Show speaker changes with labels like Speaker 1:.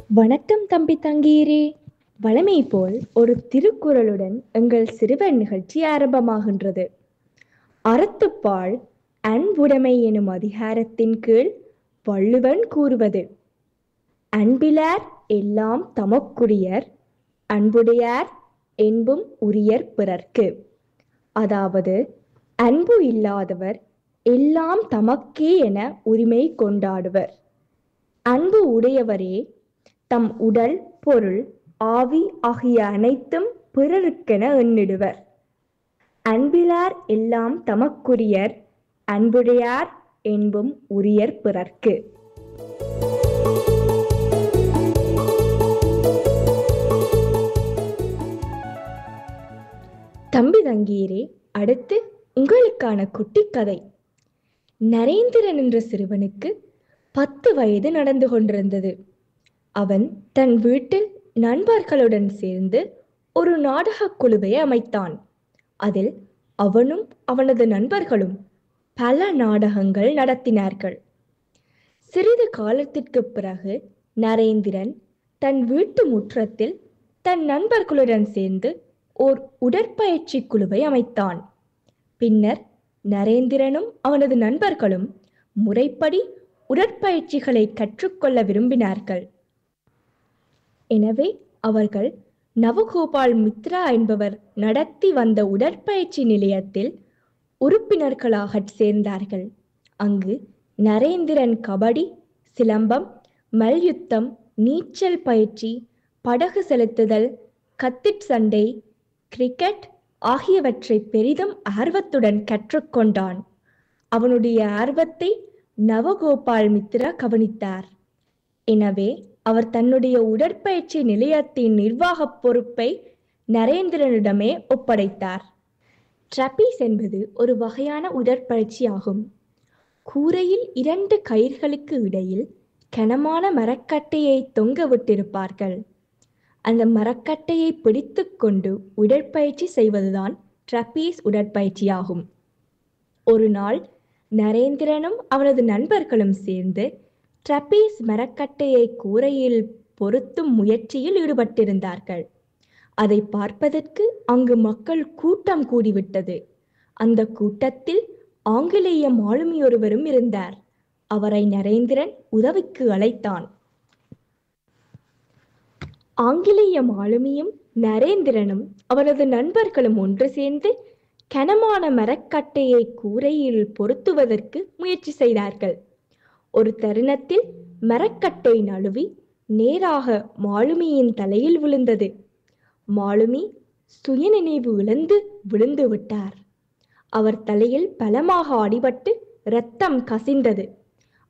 Speaker 1: வணக்கம் தம்பி தங்கீரே வழமை போல் ஒரு திருக்குறளுடன் எங்கள் சிறுவர் நிகழ்ச்சி ஆரம்பமாகின்றது அறத்துப்பால் அன்புடைமை எனும் அதிகாரத்தின் கீழ் வள்ளுவன் கூறுவது அன்பிலார் எல்லாம் தமக்குரியர் அன்புடையார் என்பும் உரியர் பிறர்க்கு அதாவது அன்பு இல்லாதவர் எல்லாம் தமக்கே என உரிமை கொண்டாடுவர் அன்பு உடையவரே தம் உடல் பொருள் ஆவி ஆகிய அனைத்தும் பிறருக்கென எண்ணிடுவர் அன்பிலார் எல்லாம் தமக்குரியர் அன்புடையார் என்பும் உரியர் பிறர்க்கு தம்பி தங்கீரே அடுத்து உங்களுக்கான குட்டி கதை நரேந்திரன் என்ற சிறுவனுக்கு பத்து வயது நடந்து கொண்டிருந்தது அவன் தன் வீட்டில் நண்பர்களுடன் சேர்ந்து ஒரு நாடகக் குழுவை அமைத்தான் அதில் அவனும் அவனது நண்பர்களும் பல நாடகங்கள் நடத்தினார்கள் சிறிது காலத்திற்கு பிறகு நரேந்திரன் தன் வீட்டு முற்றத்தில் தன் நண்பர்களுடன் சேர்ந்து ஓர் உடற்பயிற்சி குழுவை அமைத்தான் பின்னர் நரேந்திரனும் அவனது நண்பர்களும் முறைப்படி உடற்பயிற்சிகளை கற்றுக்கொள்ள விரும்பினார்கள் எனவே அவர்கள் நவகோபால் மித்ரா என்பவர் நடத்தி வந்த உடற்பயிற்சி நிலையத்தில் உறுப்பினர்களாக சேர்ந்தார்கள் அங்கு நரேந்திரன் கபடி சிலம்பம் மல்யுத்தம் நீச்சல் பயிற்சி படகு செலுத்துதல் கத்திட் சண்டை கிரிக்கெட் ஆகியவற்றை பெரிதும் ஆர்வத்துடன் கற்றுக்கொண்டான் அவனுடைய ஆர்வத்தை நவகோபால் மித்ரா கவனித்தார் எனவே அவர் தன்னுடைய உடற்பயிற்சி நிலையத்தின் நிர்வாகப் பொறுப்பை நரேந்திரனிடமே ஒப்படைத்தார் ட்ரப்பீஸ் என்பது ஒரு வகையான உடற்பயிற்சி ஆகும் கூரையில் இரண்டு கயிர்களுக்கு இடையில் கனமான மரக்கட்டையை தொங்க விட்டிருப்பார்கள் அந்த மரக்கட்டையை பிடித்து கொண்டு உடற்பயிற்சி செய்வதுதான் ட்ரப்பீஸ் உடற்பயிற்சியாகும் ஒரு நாள் நரேந்திரனும் அவனது நண்பர்களும் சேர்ந்து ட்ரப்பீஸ் மரக்கட்டையை கூரையில் பொருத்தும் முயற்சியில் ஈடுபட்டிருந்தார்கள் அதை பார்ப்பதற்கு அங்கு மக்கள் கூட்டம் கூடிவிட்டது அந்த கூட்டத்தில் ஆங்கிலேய மாலுமி ஒருவரும் இருந்தார் அவரை நரேந்திரன் உதவிக்கு அழைத்தான் ஆங்கிலேய மாலுமியும் நரேந்திரனும் அவரது நண்பர்களும் ஒன்று சேர்ந்து கனமான மரக்கட்டையை கூரையில் பொருத்துவதற்கு முயற்சி செய்தார்கள் ஒரு தருணத்தில் மரக்கட்டை நழுவி நேராக மாலுமியின் தலையில் விழுந்தது மாலுமி சுயநினைவு இழந்து விழுந்து விட்டார் அவர் தலையில் பலமாக அடிபட்டு இரத்தம் கசிந்தது